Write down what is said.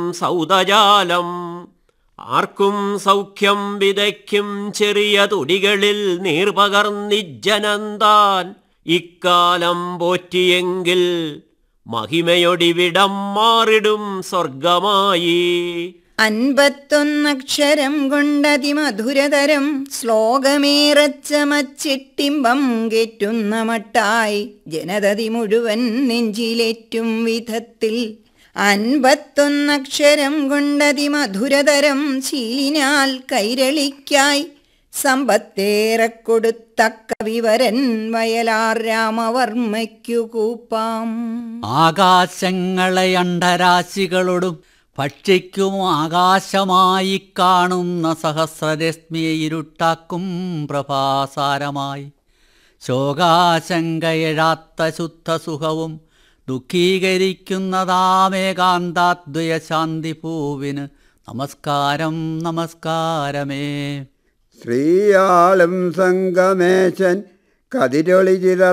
സൗദജാലം ആർക്കും സൗഖ്യം വിതയ്ക്കും ചെറിയ തുടികളിൽ നീർപകർന്നിജ്ജനന്താൻ ഇക്കാലം പോറ്റിയെങ്കിൽ മഹിമയൊടിവിടം മാറിടും സ്വർഗമായി അൻപത്തൊന്നക്ഷരം കൊണ്ടതിമധുരതരം ശ്ലോകമേറച്ചമച്ചിട്ടിമ്പം കെറ്റുന്ന മട്ടായി ജനതതി മുഴുവൻ നെഞ്ചിലേറ്റും വിധത്തിൽ അൻപത്തൊന്നക്ഷരം കൊണ്ടതിമധുരതരം ശീലിനാൽ കൈരളിക്കായി സമ്പത്തേറെ കൊടുത്ത കവിവരൻ വയലാർ രാമവർമ്മയ്ക്കു കൂപ്പാം ആകാശങ്ങളെ അണ്ടരാശികളോടും ഭക്ഷിക്കും ആകാശമായി കാണുന്ന സഹസ്രരശ്മിയെ ഇരുട്ടാക്കും പ്രഭാസാരമായി ശോകാശങ്കയെഴാത്ത ശുദ്ധസുഖവും ദുഃഖീകരിക്കുന്നതാമേകാന്താദ്വയ ശാന്തി പൂവിന് നമസ്കാരം നമസ്കാരമേ ശ്രീയാളും സംഗമേശൻ കതിരൊളി ചിതർ